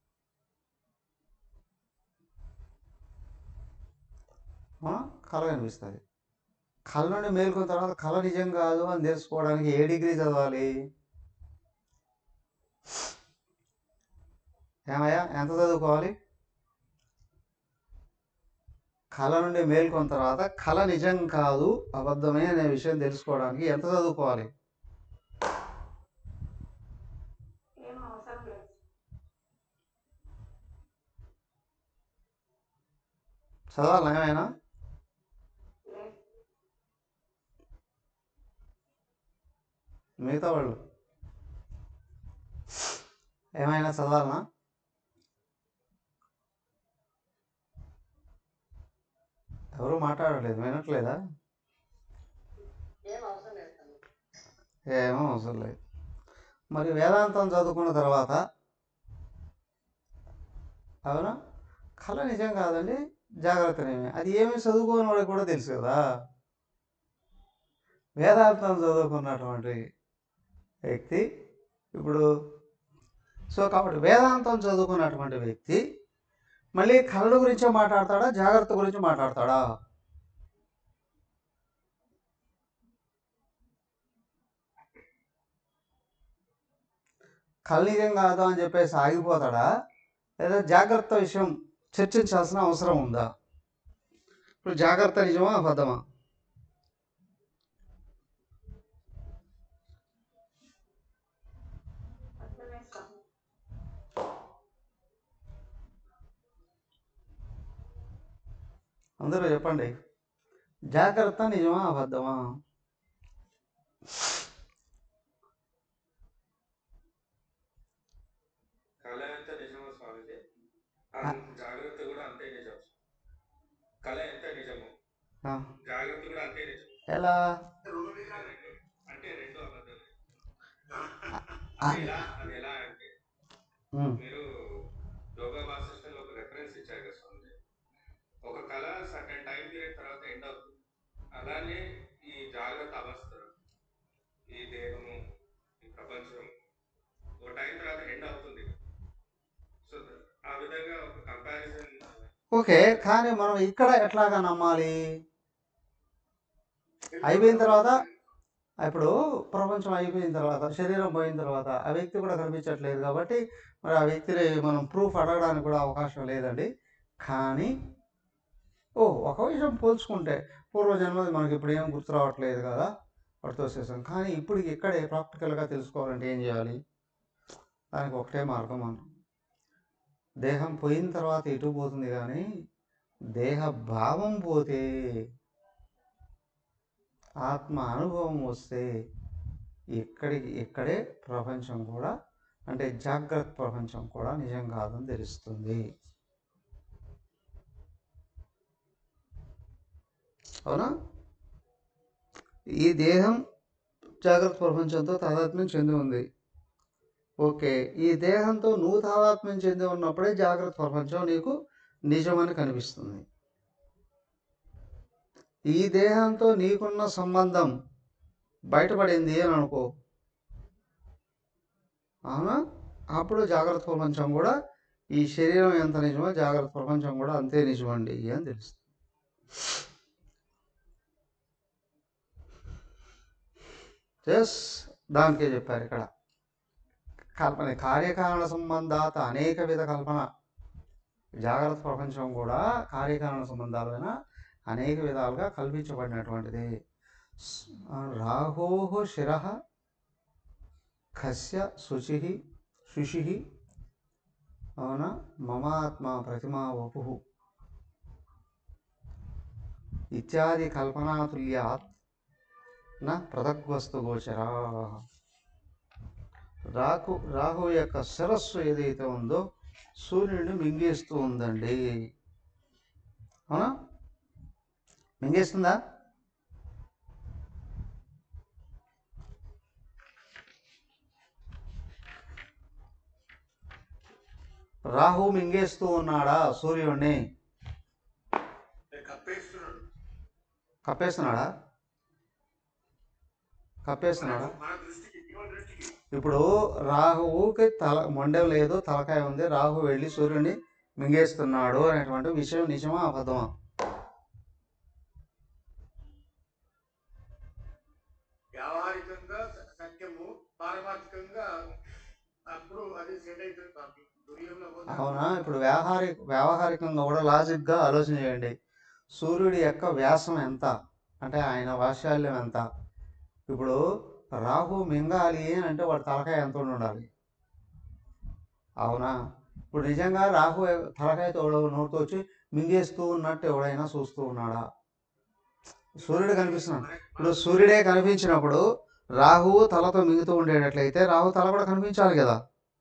ఆ? కళ కనిపిస్తుంది కళ నుండి మేల్కొన్న తర్వాత కళ నిజం కాదు అని తెలుసుకోవడానికి ఏ డిగ్రీ చదవాలి ఏమయ్యా ఎంత చదువుకోవాలి కళ నుండి మేల్కొన్న తర్వాత కళ నిజం కాదు అబద్ధమే అనే విషయం తెలుసుకోవడానికి ఎంత చదువుకోవాలి ఏం అవసరం లేదు చదవాలి ఏమైనా లేదు మిగతా వాళ్ళు ఏమైనా చదవాలనా ఎవరు మాట్లాడలేదు వినట్లేదా ఏం అవసరం లేదు తమ్ముడు. ఏమో అవసరం లేదు మరి వేదాంతం చదువుకున్న తర్వాత అవునా కళ నిజం కాదండి జాగ్రత్త నిజమే అది ఏమీ చదువుకోని వాడికి కూడా తెలుసు కదా వేదాంతం చదువుకున్నటువంటి వ్యక్తి ఇప్పుడు సో కాబట్టి వేదాంతం చదువుకున్నటువంటి వ్యక్తి మళ్ళీ కళల గురించే మాట్లాడతాడా జాగ్రత్త గురించి మాట్లాడతాడా కళ నిజం కాదు అని చెప్పేసి ఆగిపోతాడా లేదా జాగ్రత్త విషయం చర్చించాల్సిన అవసరం ఉందా ఇప్పుడు జాగ్రత్త నిజమా అబద్ధమా అర్థమే స్వామి అందరూ చెప్పండి జాగ్రత్త నిజమా అబద్ధమా కళ ఎంత నిజమో స్వామిజీ ఆ జాగ్రత్త కూడా అంతే నిజం కళ ఎంత నిజమో ఆ, జాగ్రత్త కూడా అంతే నిజం ఎలా అంటే రెండు అబద్ధాలు ఆ, ఎలా అది ఎలా అంటే ఉమ్, మీరు యోగా వాసిష్టంలో ఒక రెఫరెన్స్ ఇచ్చారు కదా స్వామిజీ ఒక కళ సర్టన్ టైం పీరియడ్ తర్వాత ఎండ్ అవుతుంది అలానే ఈ జాగ్రత్త అవస్థ ఈ దేహము ఈ ప్రపంచం ఒక టైం తర్వాత ఎండ్ అవుతుంది సో ఆ విధంగా ఒక కంపారిజన్ ఓకే కానీ మనం ఇక్కడ ఎట్లాగా నమ్మాలి అయిపోయిన తర్వాత ఇప్పుడు ప్రపంచం అయిపోయిన తర్వాత శరీరం పోయిన తర్వాత ఆ వ్యక్తి కూడా కనిపించట్లేదు కాబట్టి మరి ఆ వ్యక్తిని మనం ప్రూఫ్ అడగడానికి కూడా అవకాశం లేదండి కానీ ఓ ఒక విషయం పోల్చుకుంటే పూర్వజన్మది మనకి ఇప్పుడు ఏం గుర్తు రావట్లేదు కదా వాటితో చేసాం కానీ ఇప్పుడు ఇక్కడే ప్రాక్టికల్గా తెలుసుకోవాలంటే ఏం చేయాలి దానికి ఒకటే మార్గం మనం దేహం పోయిన తర్వాత ఎటు పోతుంది కానీ దేహ భావం పోతే ఆత్మ అనుభవం వస్తే ఇక్కడికి ఇక్కడే ప్రపంచం కూడా అంటే జాగ్రత్త ప్రపంచం కూడా నిజం కాదని తెలుస్తుంది అవునా ఈ దేహం జాగ్రత్త ప్రపంచంతో తాదాత్మ్యం చెంది ఉంది ఓకే ఈ దేహంతో నువ్వు తాదాత్మ్యం చెంది ఉన్నప్పుడే జాగ్రత్త ప్రపంచం నీకు నిజమని కనిపిస్తుంది ఈ దేహంతో నీకున్న సంబంధం బయటపడింది అని అనుకో అవునా అప్పుడు జాగ్రత్త ప్రపంచం కూడా ఈ శరీరం ఎంత నిజమో జాగ్రత్త ప్రపంచం కూడా అంతే నిజమండి అని తెలుస్తుంది జస్ దానికే చెప్పారు ఇక్కడ కల్పన కార్యకారణ సంబంధాత అనేక విధ కల్పన జాగ్రత్త ప్రపంచం కూడా కార్యకారణ సంబంధాలైన అనేక విధాలుగా కల్పించబడినటువంటిది రాహో శిర ఖస్య శుచి శుషి అవున మమాత్మ ప్రతిమా వపు ఇత్యాది కల్పనాతుల్యాత్ నా పృథగ్వస్తు గోచరా రాకు రాహు యొక్క శిరస్సు ఏదైతే ఉందో సూర్యుడిని మింగేస్తూ ఉందండి అవునా మింగేస్తుందా రాహు మింగేస్తూ ఉన్నాడా సూర్యుడిని కప్పేస్తున్నాడు కప్పేస్తున్నాడా కప్పేస్తున్నాడా మన దృష్టికి జీవ దృష్టికి ఇప్పుడు రాహువుకి తల మొండెం లేదు తలకాయ ఉంది రాహు వెళ్ళి సూర్యుడిని మింగేస్తున్నాడు అనేటువంటి విషయం నిజమా అబద్ధమా వ్యావహారికంగా సత్యము పారమార్థికంగా అప్పుడు అది సెట్ అవుతుంది స్వామి దుర్యంలో పోతే అవునా ఇప్పుడు వ్యావహారిక వ్యావహారికంగా కూడా లాజిక్గా ఆలోచన చేయండి సూర్యుడి యొక్క వ్యాసం ఎంత అంటే ఆయన వాత్సల్యం ఎంత ఇప్పుడు రాహు మింగాలి అని అంటే వాడి తలకాయ ఎంత ఉండి ఉండాలి అవునా ఇప్పుడు నిజంగా రాహు తలకాయతో ఎవడో నోటితో వచ్చి మింగేస్తూ ఉన్నట్టు ఎవడైనా చూస్తూ ఉన్నాడా సూర్యుడు కనిపిస్తున్నాడు ఇప్పుడు సూర్యుడే కనిపించినప్పుడు రాహువు తలతో మింగుతూ ఉండేటట్లయితే రాహు తల కూడా కనిపించాలి కదా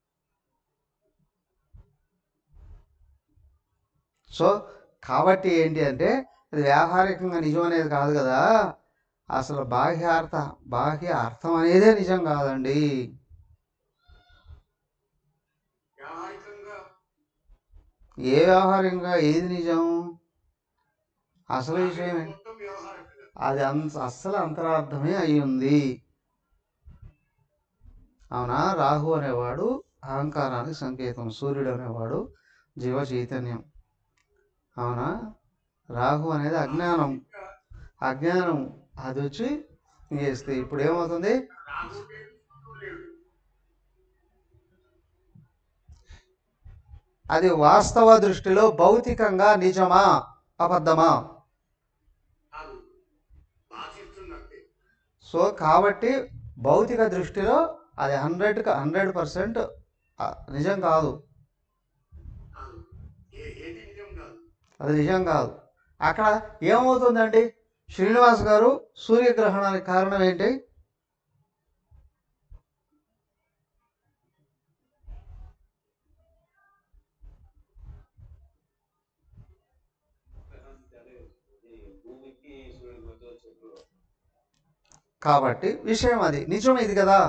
సో కాబట్టి ఏంటి అంటే ఇది వ్యావహారికంగా నిజం అనేది కాదు కదా అసలు బాహ్యార్థ బాహ్య అర్థం అనేదే నిజం కాదండి వ్యావహారికంగా ఏ వ్యవహారంగా ఏది నిజం అసలు విషయం ఏంటి? మొత్తం వ్యవహారం కదా. అది అంత అస్సలు అంతరార్థమే అయి ఉంది అవునా రాహు అనేవాడు అహంకారానికి సంకేతం సూర్యుడు అనేవాడు జీవ చైతన్యం అవునా రాహు అనేది అజ్ఞానం అజ్ఞానం అది వచ్చి చేస్తే ఇప్పుడు ఏమవుతుంది రాహు లేదు, శుక్రుడు లేడు. అది వాస్తవ దృష్టిలో భౌతికంగా నిజమా అబద్ధమా కాదు. భాషిస్తున్నట్టే. సో కాబట్టి భౌతిక దృష్టిలో అది హండ్రెడ్కి హండ్రెడ్ పర్సెంట్ నిజం కాదు కాదు. ఏ- ఏది నిజం కాదు. అది నిజం కాదు అక్కడ ఏమవుతుందండి శ్రీనివాస్ గారు సూర్యగ్రహణానికి కారణం ఏంటి భూమికి సూర్యుడి మధ్య చెట్లు కాబట్టి విషయం అది నిజం ఇది కదా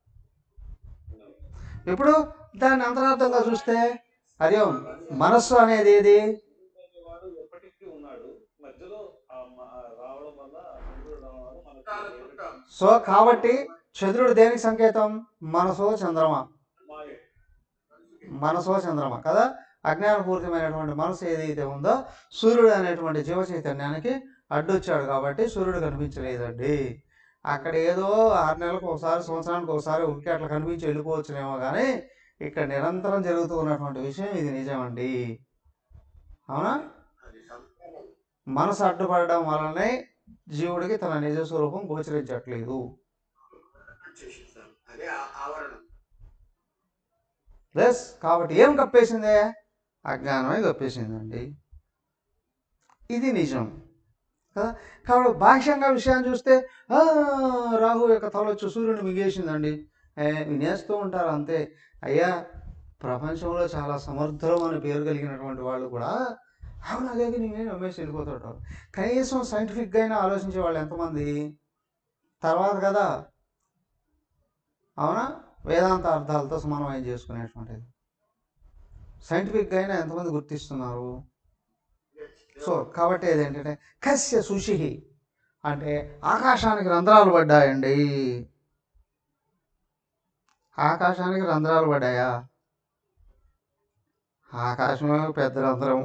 ఇప్పుడు దాన్ని అంతరార్థంగా చూస్తే హరి ఓం మనస్సు అనేది ఏది వాడు ఎప్పటికీ ఉన్నాడు మధ్యలో ఆ మ- ఆ రావడం వల్ల చంద్రుడు రావడం వల్ల మనకి పుట్టాలి, పుట్టాలి. సో కాబట్టి చంద్రుడు దేనికి సంకేతం మనసో చంద్రమ మాయ మనసో చంద్రమ కదా అజ్ఞానపూరితమైనటువంటి మనసు ఏదైతే ఉందో సూర్యుడు అనేటువంటి జీవ చైతన్యానికి అడ్డొచ్చాడు కాబట్టి సూర్యుడు కనిపించలేదండి అక్కడ ఏదో ఆరు నెలలకు ఒకసారి సంవత్సరానికి ఒకసారి ఉరికి అట్లా కనిపించి వెళ్ళిపోవచ్చునేమో కానీ ఇక్కడ నిరంతరం జరుగుతూ ఉన్నటువంటి విషయం ఇది నిజమండి అవునా అది సంస్కారం. మనసు అడ్డుపడడం వలనే జీవుడికి తన నిజ స్వరూపం గోచరించట్లేదు చేసేసాను. అదే ఆ- ఆవరణం ప్లస్ కాబట్టి ఏం కప్పేసిందే అజ్ఞానమే కప్పేసిందండి ఇది నిజం కదా కాబట్టి బాహ్యంగా విషయాన్ని చూస్తే "ఆ, రాహు యొక్క తల వచ్చి సూర్యుని మింగేసిందండి ఏ, వినేస్తూ ఉంటారు అంతే అయ్యా ప్రపంచంలో చాలా సమర్థులు అని పేరు కలిగినటువంటి వాళ్ళు కూడా అవును అదే నేనే నమ్మేసి వెళ్ళిపోతుంటారు కనీసం సైంటిఫిక్గా అయినా ఆలోచించే వాళ్ళు ఎంతమంది తర్వాత కదా అవునా వేదాంత అర్థాలతో సమన్వయం చేసుకునేటువంటిది సైంటిఫిక్గా అయినా ఎంతమంది గుర్తిస్తున్నారు సో కాబట్టి ఏదేంటంటే కస్య సుషి అంటే ఆకాశానికి రంధ్రాలు పడ్డాయండి ఆకాశానికి రంధ్రాలు పడ్డాయా ఆకాశమే పెద్ద రంధ్రం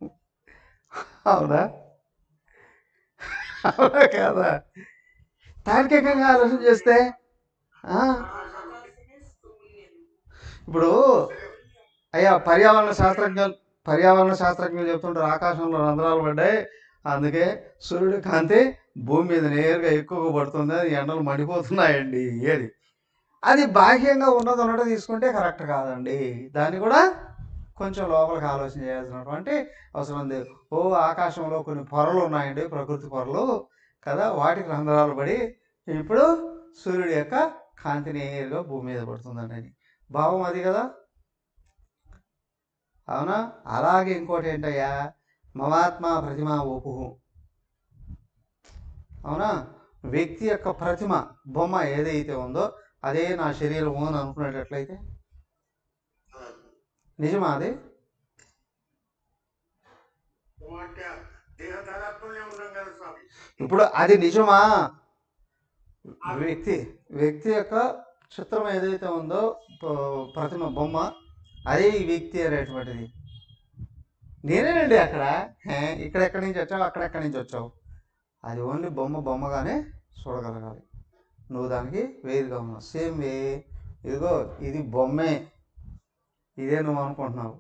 అవునా అవునా కాదా తార్కికంగా ఆలోచన చేస్తే ఆ, ఆకాశమే స్థూల్యం. ఇప్పుడు అయ్యా పర్యావరణ శాస్త్రజ్ఞులు పర్యావరణ శాస్త్రజ్ఞులు చెప్తుంటారు ఆకాశంలో రంధ్రాలు పడ్డాయి అందుకే సూర్యుడి కాంతి భూమి మీద నేరుగా ఎక్కువగా పడుతుంది అది ఎండలు మండిపోతున్నాయండి ఏది అది బాహ్యంగా ఉన్నది ఉన్నట్టు తీసుకుంటే కరెక్ట్ కాదండి దాన్ని కూడా కొంచెం లోపలికి ఆలోచన చేయాల్సినటువంటి అవసరం ఉంది ఓ ఆకాశంలో కొన్ని పొరలు ఉన్నాయండి ప్రకృతి పొరలు కదా వాటికి రంధ్రాలు పడి ఇప్పుడు సూర్యుడి యొక్క కాంతి నేరుగా భూమి మీద పడుతుందండి అని భావం అది కదా అవునా అలాగే ఇంకోటి ఏంటయ్యా మమాత్మ ప్రతిమ ఓపు అవునా వ్యక్తి యొక్క ప్రతిమ బొమ్మ ఏదైతే ఉందో అదే నా శరీరము అని అనుకునేటట్లయితే నిజమా అది అంటే దేహ తాదాత్మ్యంలో ఉన్నాం కదా స్వామి ఇప్పుడు అది నిజమా వ్యక్తి వ్యక్తి యొక్క చిత్రం ఏదైతే ఉందో ప- ప్రతిమ బొమ్మ అదే ఈ వ్యక్తి అనేటువంటిది నేనేనండి అక్కడ హే, ఇక్కడ ఎక్కడి నుంచి వచ్చావు అక్కడ ఎక్కడి నుంచి వచ్చావు అది ఓన్లీ బొమ్మ బొమ్మగానే చూడగలగాలి నువ్వు దానికి వేరుగా ఉన్నావు సేమ్ వే ఇదిగో ఇది బొమ్మే ఇదే నువ్వు అనుకుంటున్నావు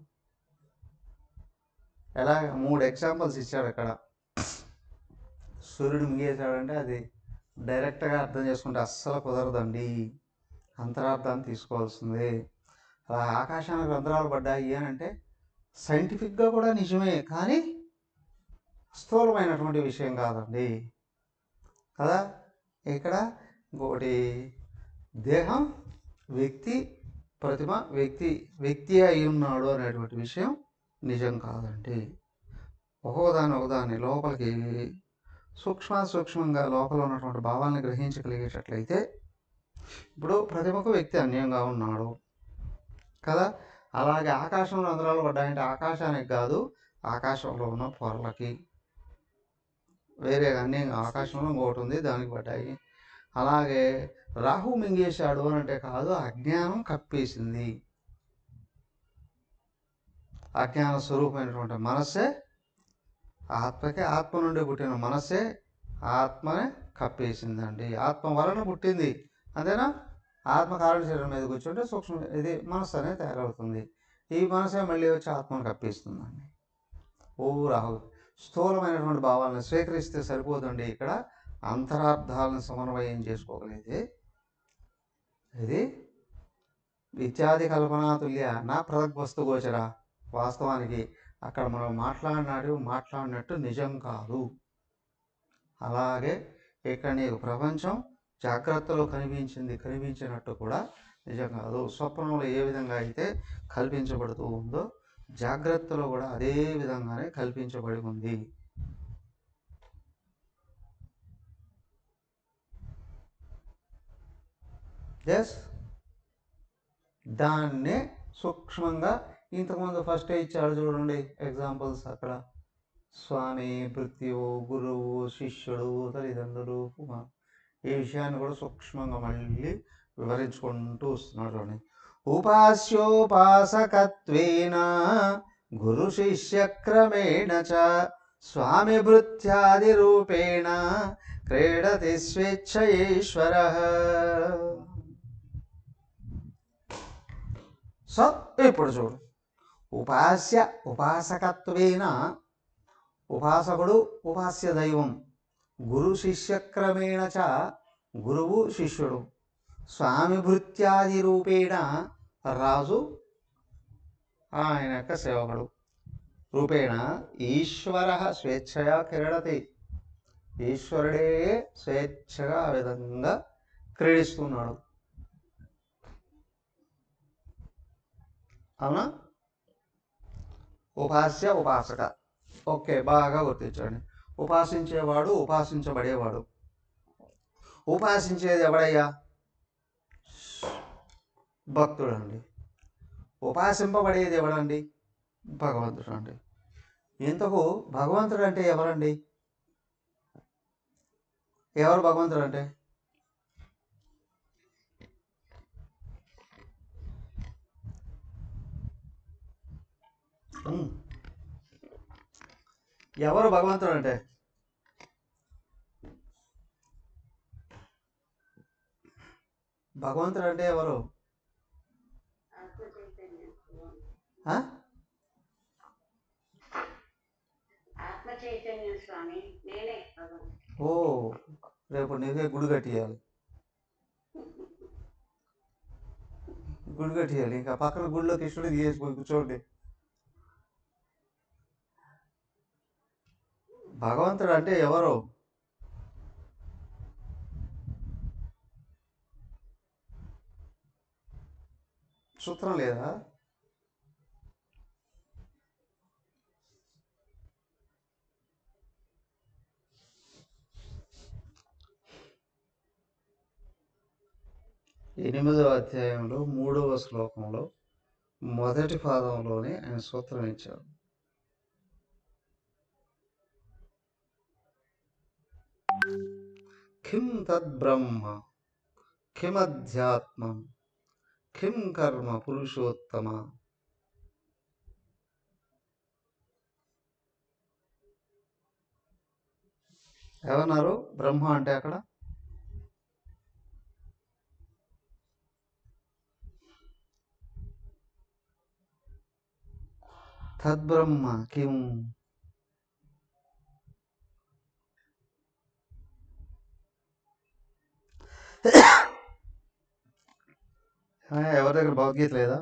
ఎలా మూడు ఎగ్జాంపుల్స్ ఇచ్చాడు అక్కడ సూర్యుడు మింగేశాడంటే అది డైరెక్ట్గా అర్థం చేసుకుంటే అస్సలు కుదరదండి అంతరార్థాన్ని తీసుకోవాల్సిందే అలా ఆకాశానికి రంధ్రాలు పడ్డాయి అని అంటే సైంటిఫిక్గా కూడా నిజమే కానీ స్థూలమైనటువంటి విషయం కాదండి కదా ఇక్కడ ఇంకొకటి దేహం వ్యక్తి ప్రతిమ వ్యక్తి వ్యక్తి అయి ఉన్నాడు అనేటువంటి విషయం నిజం కాదండి ఒక్కొక్కదాని ఒకదాని లోపలికి సూక్ష్మ సూక్ష్మంగా లోపల ఉన్నటువంటి భావాలను గ్రహించగలిగేటట్లయితే ఇప్పుడు ప్రతిమకు వ్యక్తి అన్యంగా ఉన్నాడు కదా అలాగే ఆకాశంలో రంధ్రాలు పడ్డాయంటే ఆకాశానికి కాదు ఆకాశంలో ఉన్న పొరలకి వేరే అన్ని ఆకాశంలో ఇంకొకటి ఉంది దానికి పడ్డాయి అలాగే రాహు మింగేశాడు అని అంటే కాదు అజ్ఞానం కప్పేసింది అజ్ఞాన స్వరూపమైనటువంటి మనస్సే ఆత్మకే ఆత్మ నుండి పుట్టిన మనస్సే ఆత్మనే కప్పేసిందండి ఆత్మ వలన పుట్టింది అంతేనా ఆత్మ కారణ శరీరం మీద కూర్చుంటే సూక్ష్మ ఇది మనస్సు అనేది తయారవుతుంది ఈ మనసే మళ్ళీ వచ్చి ఆత్మను కప్పేస్తుందండి ఓ రాహు స్థూలమైనటువంటి భావాలను స్వీకరిస్తే సరిపోదండి ఇక్కడ అంతరార్థాలను సమన్వయం చేసుకోగలిగితే ఇది విద్యాది కల్పనాతుల్య నా వస్తు గోచర వాస్తవానికి అక్కడ మనం మాట్లాడినాడు మాట్లాడినట్టు నిజం కాదు అలాగే ఇక్కడ నీకు ప్రపంచం జాగ్రత్తలో కనిపించింది కనిపించినట్టు కూడా నిజం కాదు స్వప్నంలో ఏ విధంగా అయితే కల్పించబడుతూ ఉందో జాగ్రత్తలో కూడా అదే విధంగానే కల్పించబడి ఉంది ఎస్ దాన్నే సూక్ష్మంగా ఇంతకుముందు ఫస్ట్ ఇచ్చాడు చూడండి ఎగ్జాంపుల్స్ అక్కడ స్వామి మృత్యువు గురువు శిష్యుడు తల్లిదండ్రులు కుమార్ ఈ విషయాన్ని కూడా సూక్ష్మంగా మళ్ళీ వివరించుకుంటూ వస్తున్నాడు చూడండి ఉపాస్యోపాసకత్వేన గురు శిష్యక్రమేణ చ స్వామి భృత్యాది రూపేణ క్రీడతి స్వేచ్ఛయేశ్వర సో ఇప్పుడు చూడు ఉపాస్య ఉపాసకత్వేన ఉపాసకుడు ఉపాస్య దైవం గురు శిష్యక్రమేణ చ గురువు శిష్యుడు స్వామి భృత్యాది రూపేణ రాజు ఆయన యొక్క సేవకుడు రూపేణ ఈశ్వర స్వేచ్ఛయా క్రీడతి ఈశ్వరుడే స్వేచ్ఛగా ఆ విధంగా క్రీడిస్తున్నాడు అవునా ఉపాస్య ఉపాసక ఓకే బాగా గుర్తించండి ఉపాసించేవాడు ఉపాసించబడేవాడు ఉపాసించేది ఎవడయ్యా భక్తుడు అండి ఉపాసింపబడేది ఎవడండి భగవంతుడు అండి ఇంతకు భగవంతుడు అంటే ఎవరండి ఎవరు భగవంతుడు అంటే ఉమ్. ఎవరు భగవంతుడు అంటే భగవంతుడు అంటే ఎవరు ఆత్మ చైతన్యం ఆ? ఆత్మ చైతన్యం స్వామి నేనే భగవంతుడు. ఓ రేపు నీకే గుడి కట్టియాలి గుడి కట్టియాలి ఇంకా పక్కన గుడిలో కృష్ణుడు తీసేసిపోయి కూర్చోండి భగవంతుడు అంటే ఎవరు సూత్రం లేదా ఎనిమిదవ అధ్యాయంలో మూడవ శ్లోకంలో మొదటి పాదంలోనే ఆయన సూత్రం ఇచ్చారు కిం తద్బ్రహ్మ కిమధ్యాత్మం కిం కర్మ పురుషోత్తమ ఏమన్నారు బ్రహ్మ అంటే అక్కడ తద్బ్రహ్మ కిం ఆ, ఎవరి దగ్గర భగవద్గీత లేదా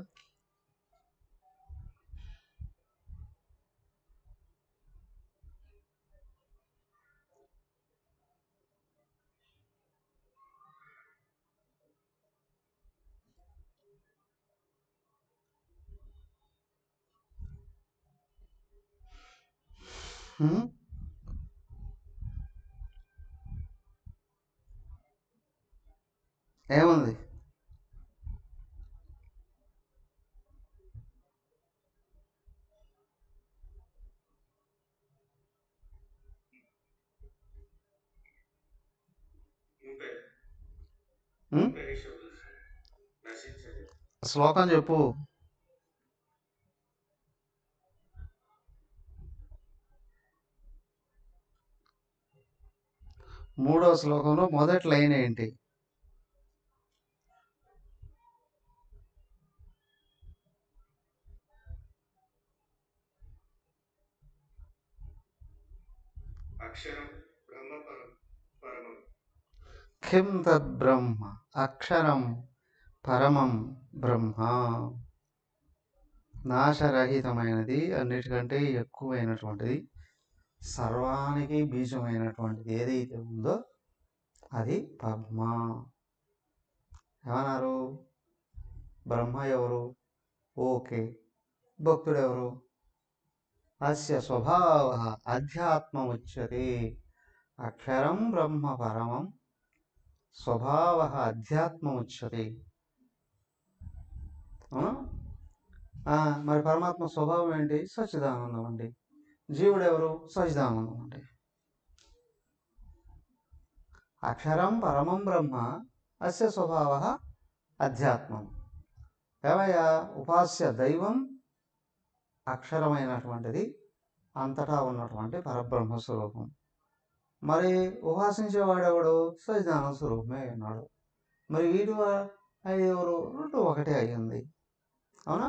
హ్మ్? ఏముంది శ్లోకం చెప్పు మూడవ శ్లోకంలో మొదటి లైన్ ఏంటి అక్షరం బ్రహ్మ పరం పరమం కిం తద్బ్రహ్మ అక్షరం పరమం బ్రహ్మ నాశరహితమైనది అన్నిటికంటే ఎక్కువైనటువంటిది సర్వానికి బీజమైనటువంటిది ఏదైతే ఉందో అది పద్మ ఏమన్నారు బ్రహ్మ ఎవరు ఓకే భక్తుడు ఎవరు అస్య స్వభావ అధ్యాత్మముచ్యతే అక్షరం బ్రహ్మ పరమం స్వభావ అధ్యాత్మముచ్యతే అవునా ఆ, మరి పరమాత్మ స్వభావం ఏంటి సచ్చిదానందం అండి జీవుడు ఎవరు సచిదానందం అండి అక్షరం పరమం బ్రహ్మ అస్య స్వభావ అధ్యాత్మం ఏమయ్యా ఉపాస్య దైవం అక్షరమైనటువంటిది అంతటా ఉన్నటువంటి పరబ్రహ్మ స్వరూపం మరి ఉపాసించేవాడెవడు సచిదానంద స్వరూపమే ఉన్నాడు మరి వీటి వా- అది ఎవరు రెండు ఒకటే అయ్యింది అవునా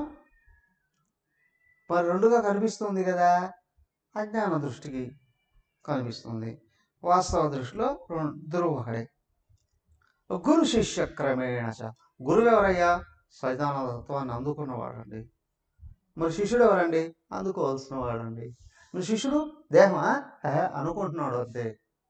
మరి రెండుగా కనిపిస్తుంది కదా అజ్ఞాన దృష్టికి కనిపిస్తుంది వాస్తవ దృష్టిలో రెండు- ఇద్దరు ఒకడే గురు శిష్య క్రమేణ చ గురువు ఎవరయ్యా సైదానంద తత్వాన్ని అందుకున్నవాడండి మరి శిష్యుడు ఎవరండి అందుకోవాల్సిన వాడండి మరి శిష్యుడు దేహమా హే, అనుకుంటున్నాడు అంతే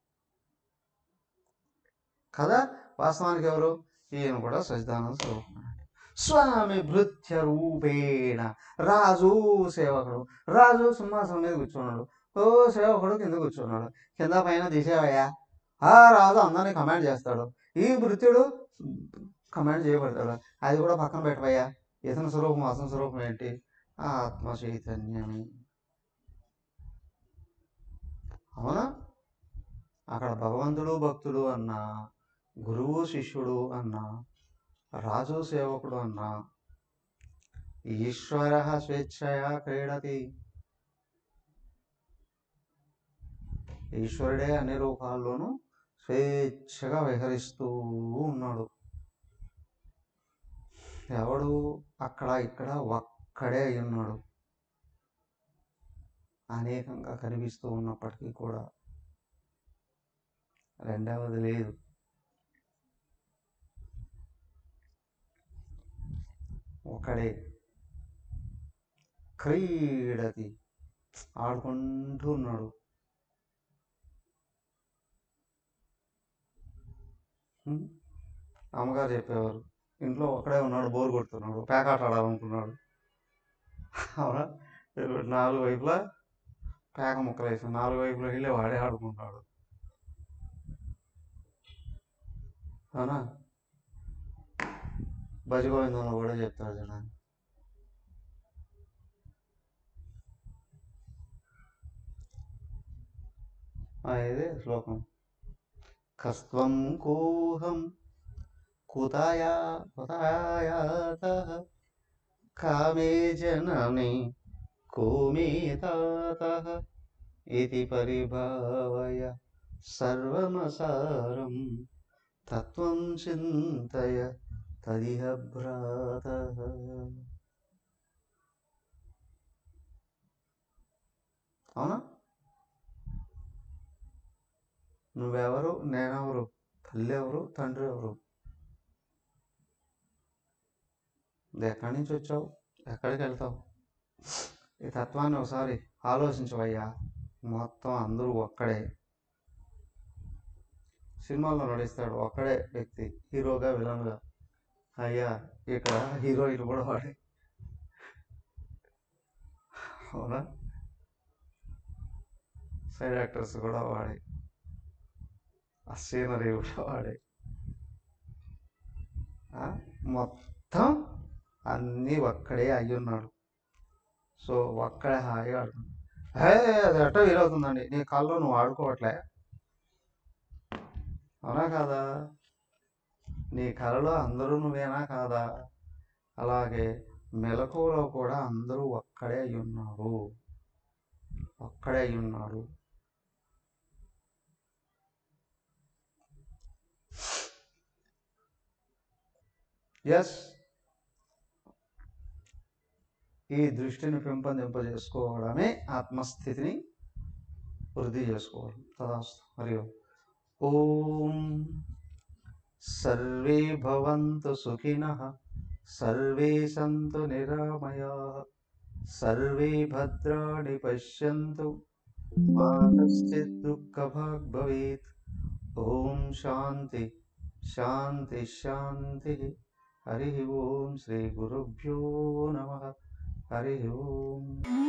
కదా వాస్తవానికి ఎవరు ఈయన కూడా సచిదానంద స్వరూపం స్వామి భృత్య రూపేణ రాజు సేవకుడు రాజు సింహాసనం మీద కూర్చున్నాడు ఓ సేవకుడు కింద కూర్చున్నాడు కింద పైన తీసేవయ్యా ఆ రాజు అందరినీ కమాండ్ చేస్తాడు ఈ భృత్యుడు కమాండ్ చేయబడతాడు అది కూడా పక్కన పెట్టవయ్యా ఇతని స్వరూపం అతని స్వరూపం ఏంటి ఆత్మ చైతన్యమే అవునా అక్కడ భగవంతుడు భక్తుడు అన్నా గురువు శిష్యుడు అన్నా రాజు సేవకుడు అన్నా ఈశ్వర స్వేచ్ఛయా క్రీడతి ఈశ్వరుడే అన్ని రూపాల్లోనూ స్వేచ్ఛగా విహరిస్తూ ఉన్నాడు ఎవడు అక్కడ ఇక్కడ ఒక్కడే అయి ఉన్నాడు అనేకంగా కనిపిస్తూ ఉన్నప్పటికీ కూడా రెండవది లేదు ఒకడే క్రీడతి ఆడుకుంటూ ఉన్నాడు హ్మ్? అమ్మగారు చెప్పేవారు ఇంట్లో ఒకడే ఉన్నాడు బోర్ కొడుతున్నాడు పేకాట ఆడాలనుకున్నాడు అవునా ఇప్పుడు నాలుగు వైపులా పేక ముక్కలు వేసి నాలుగు వైపులా వెళ్ళి వాడే ఆడుకుంటాడు అవునా భజగోవిందంలో కూడా చెప్తాడు చూడండి ఆ, ఇదే శ్లోకం కస్త్వం కూహం కుతయా కుతయాత కామే జనని కోమే తాత ఇది పరిభావయ సర్వమసారం తత్వం చింతయ తదిహ భ్రాత అవునా నువ్వెవరు నేనెవరు తల్లి ఎవరు తండ్రి ఎవరు ఇది ఎక్కడి నుంచి వచ్చావు ఎక్కడికి వెళ్తావు ఈ తత్వాన్ని ఒకసారి ఆలోచించవయ్యా మొత్తం అందరూ ఒక్కడే సినిమాల్లో నడిస్తాడు ఒక్కడే వ్యక్తి హీరోగా విలన్గా అయ్యా ఇక్కడ హీరోయిన్ కూడా వాడే అవునా సైడ్ యాక్టర్స్ కూడా వాడే ఆ సీనరీ కూడా వాడే ఆ, మొత్తం అన్నీ ఒక్కడే అయ్యి ఉన్నాడు సో ఒక్కడే హాయిగా ఆడుతున్నాడు హే అది ఎట్టో వీలవుతుందండి నీ కళ్ళు నువ్వు ఆడుకోవట్లే అవునా కాదా నీ కళలో అందరూ నువ్వేనా కాదా అలాగే మెలకువలో కూడా అందరూ ఒక్కడే అయి ఉన్నారు ఒక్కడే అయి ఉన్నాడు ఎస్ ఈ దృష్టిని పెంపొందింపజేసుకోవడమే ఆత్మస్థితిని వృద్ధి చేసుకోవడం తదాస్తు మరియు ఓం సర్వే భవంతు సుఖినః సర్వే సంతు నిరామయాః సర్వే భద్రాణి పశ్యంతు మా కశ్చిత్ దుఃఖభాగ్ భవేత్ ఓం శాంతి శాంతి శాంతి హరి ఓం శ్రీ గురుభ్యో నమ హరి ఓం